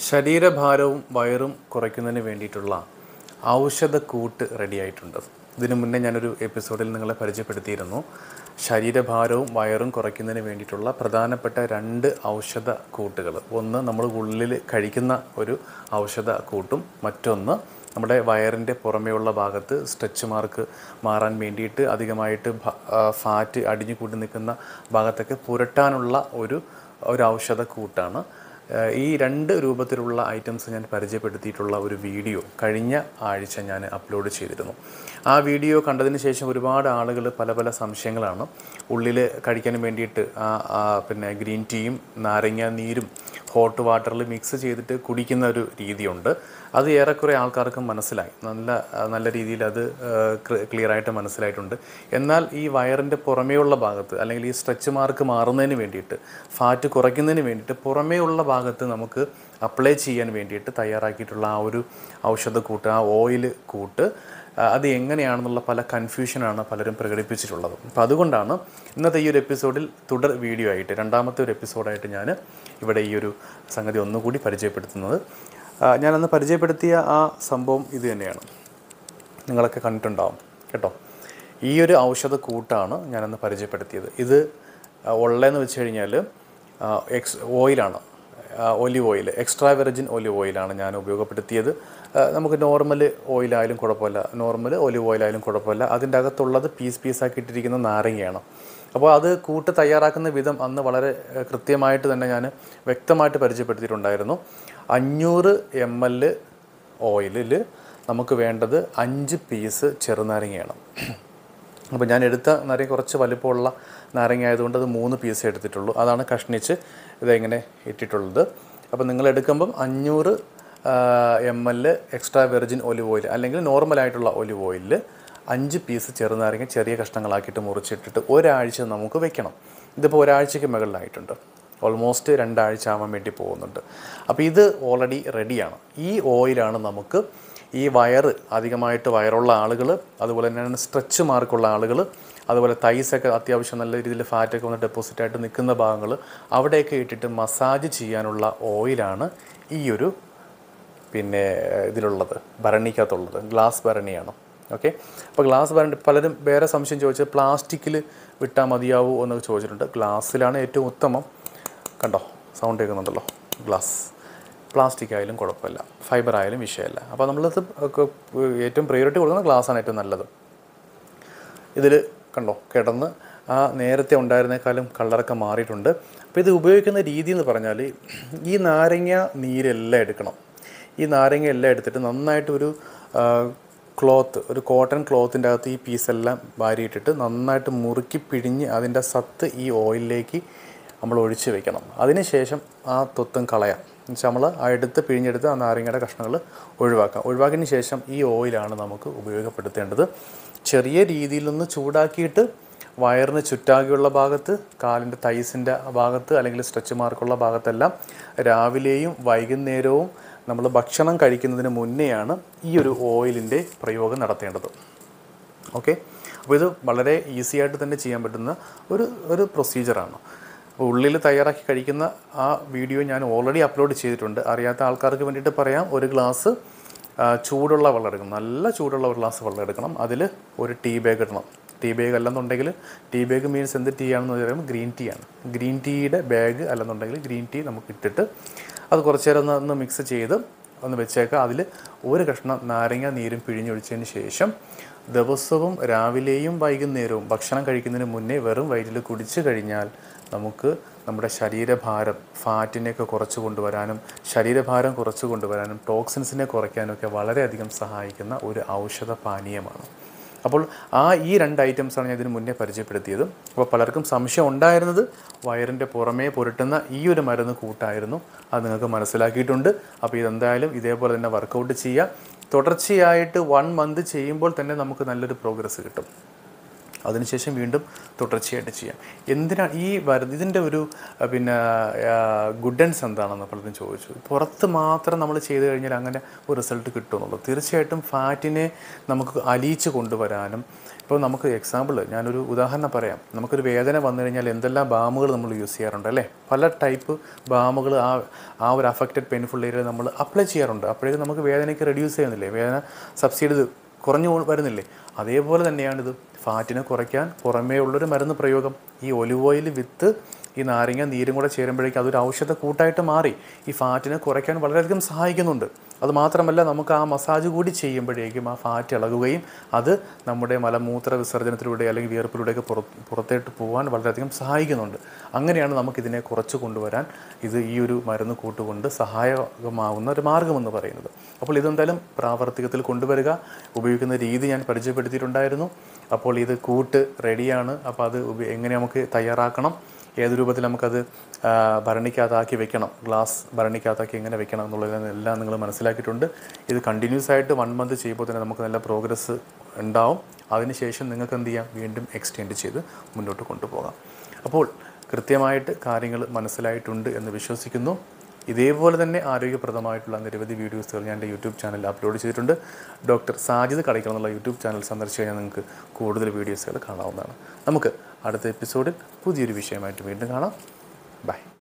ശരീരഭാരവും വയറും കുറയ്ക്കുന്നതിന് വേണ്ടിയിട്ടുള്ള ഔഷധക്കൂട്ട് റെഡിയായിട്ടുണ്ട് ഇതിനു മുന്നേ ഞാനൊരു എപ്പിസോഡിൽ നിങ്ങളെ പരിചയപ്പെടുത്തിയിരുന്നു ശരീരഭാരവും വയറും കുറയ്ക്കുന്നതിന് വേണ്ടിയിട്ടുള്ള പ്രധാനപ്പെട്ട രണ്ട് ഔഷധ കൂട്ടുകൾ ഒന്ന് നമ്മൾ ഉള്ളിൽ കഴിക്കുന്ന ഒരു ഔഷധ കൂട്ടും മറ്റൊന്ന് നമ്മുടെ വയറിൻ്റെ പുറമേയുള്ള ഭാഗത്ത് സ്ട്രെച്ച് മാർക്ക് മാറാൻ വേണ്ടിയിട്ട് അധികമായിട്ട് ഭ- ആ, ഫാറ്റ് അടിഞ്ഞു കൂട്ടി നിൽക്കുന്ന ഭാഗത്തൊക്കെ പുരട്ടാനുള്ള ഒരു ഒരു ഔഷധ കൂട്ടാണ് ഏഹ് ഈ രണ്ട് രൂപത്തിലുള്ള ഐറ്റംസ് ഞാൻ പരിചയപ്പെടുത്തിയിട്ടുള്ള ഒരു വീഡിയോ കഴിഞ്ഞ ആഴ്ച ഞാൻ അപ്ലോഡ് ചെയ്തിരുന്നു ആ വീഡിയോ കണ്ടതിന് ശേഷം ഒരുപാട് ആളുകൾ പല പല സംശയങ്ങളാണ് ഉള്ളിൽ കഴിക്കാൻ വേണ്ടിയിട്ട് ആ ആ പിന്നെ ഗ്രീൻ ടീയും നാരങ്ങ നീരും ഹോട്ട് വാട്ടറിൽ മിക്സ് ചെയ്തിട്ട് കുടിക്കുന്ന ഒരു രീതിയുണ്ട് അത് ഏറെക്കുറെ ആൾക്കാർക്ക് മനസ്സിലായി നല്ല നല്ല രീതിയിൽ അത് ക്ലിയർ ആയിട്ട് മനസ്സിലായിട്ടുണ്ട് എന്നാൽ ഈ വയറിൻ്റെ പുറമേയുള്ള ഭാഗത്ത് അല്ലെങ്കിൽ ഈ സ്ട്രെച്ച് മാർക്ക് മാറുന്നതിന് വേണ്ടിയിട്ട് ഫാറ്റ് കുറയ്ക്കുന്നതിന് വേണ്ടിയിട്ട് പുറമേയുള്ള ഭാഗത്ത് നമുക്ക് അപ്ലൈ ചെയ്യാൻ വേണ്ടിയിട്ട് തയ്യാറാക്കിയിട്ടുള്ള ആ ഒരു ഔഷധ കൂട്ട് ആ ഓയിൽ കൂട്ട് ആ, അത് എങ്ങനെയാണെന്നുള്ള പല കൺഫ്യൂഷനാണ് പലരും പ്രകടിപ്പിച്ചിട്ടുള്ളത് അപ്പോൾ അതുകൊണ്ടാണ് ഇന്നത്തെ ഈ ഒരു എപ്പിസോഡിൽ തുടർ വീഡിയോ ആയിട്ട് രണ്ടാമത്തെ ഒരു എപ്പിസോഡായിട്ട് ഞാൻ ഇവിടെ ഈ ഒരു സംഗതി ഒന്നുകൂടി പരിചയപ്പെടുത്തുന്നത് ആ, ഞാനന്ന് പരിചയപ്പെടുത്തിയ ആ സംഭവം ഇത് തന്നെയാണ് നിങ്ങളൊക്കെ കണ്ടിട്ടുണ്ടാവും കേട്ടോ ഈ ഒരു ഔഷധ കൂട്ടാണ് ഞാനന്ന് പരിചയപ്പെടുത്തിയത് ഇത് ആ, ഉള്ളതെന്ന് വെച്ച് കഴിഞ്ഞാൽ ആ, എക്സ് ഓയിലാണ് olive oil extra virgin olive ഓയിലാണ് ഞാൻ ഉപയോഗപ്പെടുത്തിയത് ആ, നമുക്ക് നോർമൽ ഓയിലായാലും കുഴപ്പമില്ല നോർമൽ ഒലിവ് ഓയിലായാലും കുഴപ്പമില്ല അതിൻ്റെ അകത്തുള്ളത് പീസ് പീസാക്കി ഇട്ടിരിക്കുന്ന നാരങ്ങയാണ് അപ്പോൾ അത് കൂട്ട് തയ്യാറാക്കുന്ന വിധം അന്ന് വളരെ ആ, കൃത്യമായിട്ട് തന്നെ ഞാൻ വ്യക്തമായിട്ട് പരിചയപ്പെടുത്തിയിട്ടുണ്ടായിരുന്നു അഞ്ഞൂറ് എം എൽ ഓയിലിൽ നമുക്ക് വേണ്ടത് അഞ്ച് പീസ് ചെറുനാരങ്ങയാണ് അപ്പോൾ ഞാൻ എടുത്ത നാരങ്ങ കുറച്ച് വലിപ്പമുള്ള നാരങ്ങ ആയതുകൊണ്ട് അത് മൂന്ന് പീസ് എടുത്തിട്ടുള്ളൂ അതാണ് കഷ്ണിച്ച് ഇതിങ്ങനെ ഇട്ടിട്ടുള്ളത് അപ്പോൾ നിങ്ങൾ എടുക്കുമ്പം അഞ്ഞൂറ് M L extra virgin olive oil അല്ലെങ്കിൽ നോർമലായിട്ടുള്ള ഒലിവ് ഓയിലിൽ അഞ്ച് പീസ് ചെറുനാരങ്ങ ചെറിയ കഷ്ണങ്ങളാക്കിയിട്ട് മുറിച്ചിട്ടിട്ട് ഒരാഴ്ച നമുക്ക് വെക്കണം ഇതിപ്പോൾ ഒരാഴ്ചയ്ക്ക് മുകളിലായിട്ടുണ്ട് ഓൾമോസ്റ്റ് രണ്ടാഴ്ച ആവാൻ വേണ്ടി പോകുന്നുണ്ട് അപ്പോൾ ഇത് ഓൾറെഡി റെഡിയാണ് ഈ ഓയിലാണ് നമുക്ക് ഈ വയറ് അധികമായിട്ട് വയറുള്ള ആളുകൾ അതുപോലെ തന്നെ സ്ട്രെച്ച് മാർക്കുള്ള ആളുകൾ അതുപോലെ തൈസൊക്കെ അത്യാവശ്യം നല്ല രീതിയിൽ ഫാറ്റൊക്കെ വന്ന് ഡെപ്പോസിറ്റ് ആയിട്ട് നിൽക്കുന്ന ഭാഗങ്ങൾ അവിടെയൊക്കെ ഇട്ടിട്ട് മസാജ് ചെയ്യാനുള്ള ഓയിലാണ് ഈ ഒരു പിന്നെ ഇതിലുള്ളത് ഭരണിക്കകത്തുള്ളത് ഗ്ലാസ് ഭരണിയാണ് ഓക്കെ അപ്പോൾ ഗ്ലാസ് ഭരണി പലരും വേറെ സംശയം ചോദിച്ചത് പ്ലാസ്റ്റിക്കിൽ വിട്ടാൽ മതിയാവൂ എന്നൊക്കെ ചോദിച്ചിട്ടുണ്ട് ഗ്ലാസ്സിലാണ് ഏറ്റവും ഉത്തമം കണ്ടോ സൗണ്ട് കേൾക്കുന്നുണ്ടല്ലോ ഗ്ലാസ് പ്ലാസ്റ്റിക് ആയാലും കുഴപ്പമില്ല ഫൈബർ ആയാലും വിഷയമല്ല അപ്പോൾ നമ്മളത് ഒക്കെ ഏറ്റവും പ്രയോറിറ്റി കൊടുക്കുന്ന ഗ്ലാസ്സാണ് ഏറ്റവും നല്ലത് ഇതിൽ കണ്ടോ കിടന്ന് ആ നേരത്തെ ഉണ്ടായിരുന്നേക്കാളും കളറൊക്കെ മാറിയിട്ടുണ്ട് അപ്പോൾ ഇത് ഉപയോഗിക്കുന്ന രീതി എന്ന് പറഞ്ഞാൽ ഈ നാരങ്ങ നീരെല്ലാം എടുക്കണം ഈ നാരങ്ങ എല്ലാം എടുത്തിട്ട് നന്നായിട്ട് ഒരു ക്ലോത്ത് ഒരു കോട്ടൺ ക്ലോത്തിൻ്റെ അകത്ത് ഈ പീസെല്ലാം വാരിയിട്ടിട്ട് നന്നായിട്ട് മുറുക്കി പിഴിഞ്ഞ് അതിൻ്റെ സത്ത് ഈ ഓയിലിലേക്ക് നമ്മൾ ഒഴിച്ച് വെക്കണം അതിനുശേഷം ആ തൊത്തും കളയാം എന്നുവെച്ചാൽ നമ്മൾ ആ എടുത്ത് പിഴിഞ്ഞെടുത്ത് ആ നാരങ്ങയുടെ കഷ്ണങ്ങൾ ഒഴിവാക്കാം ഒഴിവാക്കിയതിന് ശേഷം ഈ ഓയിലാണ് നമുക്ക് ഉപയോഗപ്പെടുത്തേണ്ടത് ചെറിയ രീതിയിലൊന്ന് ചൂടാക്കിയിട്ട് വയറിന് ചുറ്റാകെയുള്ള ഭാഗത്ത് കാലിൻ്റെ തൈസിൻ്റെ ഭാഗത്ത് അല്ലെങ്കിൽ സ്ട്രെച്ച് മാർക്കുള്ള ഭാഗത്തെല്ലാം രാവിലെയും വൈകുന്നേരവും നമ്മൾ ഭക്ഷണം കഴിക്കുന്നതിന് മുന്നെയാണ് ഈ ഒരു ഓയിലിൻ്റെ പ്രയോഗം നടത്തേണ്ടത് ഓക്കെ അപ്പോൾ ഇത് വളരെ ഈസി ആയിട്ട് തന്നെ ചെയ്യാൻ പറ്റുന്ന ഒരു ഒരു പ്രൊസീജിയറാണ് അപ്പോൾ ഉള്ളിൽ തയ്യാറാക്കി കഴിക്കുന്ന ആ വീഡിയോ ഞാൻ ഓൾറെഡി അപ്ലോഡ് ചെയ്തിട്ടുണ്ട് അറിയാത്ത ആൾക്കാർക്ക് വേണ്ടിയിട്ട് പറയാം ഒരു ഗ്ലാസ് ആ, ചൂടുള്ള വെള്ളം എടുക്കണം നല്ല ചൂടുള്ള ഒരു ഗ്ലാസ് വെള്ളം എടുക്കണം അതിൽ ഒരു ടീ ബാഗ് ഇടണം ടീ ബാഗ് അല്ലെന്നുണ്ടെങ്കിൽ ടീ ബാഗ് മീൻസ് എന്ത് ടീ ആണെന്ന് പറയുമ്പോൾ ഗ്രീൻ ടീ ആണ് ഗ്രീൻ ടീയുടെ ബാഗ് അല്ലെന്നുണ്ടെങ്കിൽ ഗ്രീൻ ടീ നമുക്ക് ഇട്ടിട്ട് അത് കുറച്ച് നേരം ഒന്ന് ഒന്ന് മിക്സ് ചെയ്ത് ഒന്ന് വെച്ചേക്കാം അതിൽ ഒരു കഷ്ണം നാരങ്ങ നീരും പിഴിഞ്ഞൊഴിച്ചതിന് ശേഷം ദിവസവും രാവിലെയും വൈകുന്നേരവും ഭക്ഷണം കഴിക്കുന്നതിന് മുന്നേ വെറും വയറ്റിൽ കുടിച്ചു കഴിഞ്ഞാൽ നമുക്ക് നമ്മുടെ ശരീരഭാരം ഫാറ്റിനെയൊക്കെ കുറച്ച് കൊണ്ടുവരാനും ശരീരഭാരം കുറച്ച് കൊണ്ടുവരാനും ടോക്സിൻസിനെ കുറയ്ക്കാനും ഒക്കെ വളരെയധികം സഹായിക്കുന്ന ഒരു ഔഷധ പാനീയമാണ് അപ്പോൾ ആ ഈ രണ്ട് ഐറ്റംസാണ് ഞാൻ ഇതിന് മുന്നേ പരിചയപ്പെടുത്തിയത് അപ്പോൾ പലർക്കും സംശയം ഉണ്ടായിരുന്നത് വയറിൻ്റെ പുറമേ പുരട്ടുന്ന ഈ ഒരു മരുന്ന് കൂട്ടായിരുന്നു അത് നിങ്ങൾക്ക് മനസ്സിലാക്കിയിട്ടുണ്ട് അപ്പോൾ ഇതെന്തായാലും ഇതേപോലെ തന്നെ വർക്കൗട്ട് ചെയ്യുക തുടർച്ചയായിട്ട് വൺ മന്ത് ചെയ്യുമ്പോൾ തന്നെ നമുക്ക് നല്ലൊരു പ്രോഗ്രസ് കിട്ടും അതിനുശേഷം വീണ്ടും തുടർച്ചയായിട്ട് ചെയ്യാം എന്തിനാണ് ഈ വരു ഇതിൻ്റെ ഒരു ആ, പിന്നെ ഗുഡൻസ് എന്താണെന്ന് പലരും ചോദിച്ചു പുറത്ത് മാത്രം നമ്മൾ ചെയ്ത് കഴിഞ്ഞാൽ അങ്ങനെ ഒരു റിസൾട്ട് കിട്ടുമെന്നുള്ളൂ തീർച്ചയായിട്ടും ഫാറ്റിനെ നമുക്ക് അലിയിച്ച് കൊണ്ടുവരാനും ഇപ്പോൾ നമുക്ക് എക്സാമ്പിൾ ഞാനൊരു ഉദാഹരണം പറയാം നമുക്കൊരു വേദന വന്നു കഴിഞ്ഞാൽ എന്തെല്ലാം ബാമുകൾ നമ്മൾ യൂസ് ചെയ്യാറുണ്ട് അല്ലേ പല ടൈപ്പ് ബാമുകൾ ആ ആ ഒരു അഫക്റ്റഡ് പെയിൻഫുൾ ഏരിയയിൽ നമ്മൾ അപ്ലൈ ചെയ്യാറുണ്ട് അപ്പോഴേക്കും നമുക്ക് വേദനയ്ക്ക് റെഡ്യൂസ് ചെയ്യുന്നില്ലേ വേദന സബ്സിഡി കുറഞ്ഞു പോ- വരുന്നില്ലേ അതേപോലെ തന്നെയാണിത് ഫാറ്റിനെ കുറയ്ക്കാൻ പുറമേ ഉള്ളൊരു മരുന്ന് പ്രയോഗം ഈ ഒലിവ് ഓയിൽ വിത്ത് ഈ നാരങ്ങ നീരും കൂടെ ചേരുമ്പോഴേക്കും അതൊരു ഔഷധ കൂട്ടായിട്ട് മാറി ഈ ഫാറ്റിനെ കുറയ്ക്കാൻ വളരെയധികം സഹായിക്കുന്നുണ്ട് അത് മാത്രമല്ല നമുക്ക് ആ മസാജ് കൂടി ചെയ്യുമ്പോഴേക്കും ആ ഫാറ്റ് ഇളകുകയും അത് നമ്മുടെ മലമൂത്ര വിസർജനത്തിലൂടെ അല്ലെങ്കിൽ വിയർപ്പിലൂടെയൊക്കെ പുറ പുറത്തേട്ട് പോകാൻ വളരെയധികം സഹായിക്കുന്നുണ്ട് അങ്ങനെയാണ് നമുക്കിതിനെ കുറച്ച് കൊണ്ടുവരാൻ ഇത് ഈ ഒരു മരുന്ന് കൂട്ടുകൊണ്ട് സഹായകമാവുന്ന ഒരു മാർഗ്ഗമെന്ന് പറയുന്നത് അപ്പോൾ ഇതെന്തായാലും പ്രാവർത്തികത്തിൽ കൊണ്ടുവരിക ഉപയോഗിക്കുന്ന രീതി ഞാൻ പരിചയപ്പെടുത്തിയിട്ടുണ്ടായിരുന്നു അപ്പോൾ ഇത് കൂട്ട് റെഡിയാണ് അപ്പോൾ അത് ഉപ- എങ്ങനെ നമുക്ക് തയ്യാറാക്കണം ഏത് രൂപത്തിൽ നമുക്കത് ആ, ഭരണിക്കകത്താക്കി വെക്കണം ഗ്ലാസ് ഭരണിക്കകത്താക്കി എങ്ങനെ വെക്കണം എന്നുള്ളതെല്ലാം നിങ്ങൾ മനസ്സിലാക്കിയിട്ടുണ്ട് ഇത് കണ്ടിന്യൂസ് ആയിട്ട് വൺ മന്ത് ചെയ്യുമ്പോൾ തന്നെ നമുക്ക് നല്ല പ്രോഗ്രസ് ഉണ്ടാവും അതിനുശേഷം നിങ്ങൾക്ക് എന്ത് ചെയ്യാം വീണ്ടും എക്സ്റ്റെൻഡ് ചെയ്ത് മുന്നോട്ട് കൊണ്ടുപോകാം അപ്പോൾ കൃത്യമായിട്ട് കാര്യങ്ങൾ മനസ്സിലായിട്ടുണ്ട് എന്ന് വിശ്വസിക്കുന്നു ഇതേപോലെ തന്നെ ആരോഗ്യപ്രദമായിട്ടുള്ള നിരവധി വീഡിയോസുകൾ ഞാൻ എൻ്റെ യൂട്യൂബ് ചാനലിൽ അപ്ലോഡ് ചെയ്തിട്ടുണ്ട് ഡോക്ടർ സാജിദ് കടയ്ക്കൽ എന്നുള്ള യൂട്യൂബ് ചാനൽ സന്ദർശിച്ച് കഴിഞ്ഞാൽ നിങ്ങൾക്ക് കൂടുതൽ വീഡിയോസുകൾ കാണാവുന്നതാണ് നമുക്ക് അടുത്ത എപ്പിസോഡിൽ പുതിയൊരു വിഷയമായിട്ട് വീണ്ടും കാണാം ബൈ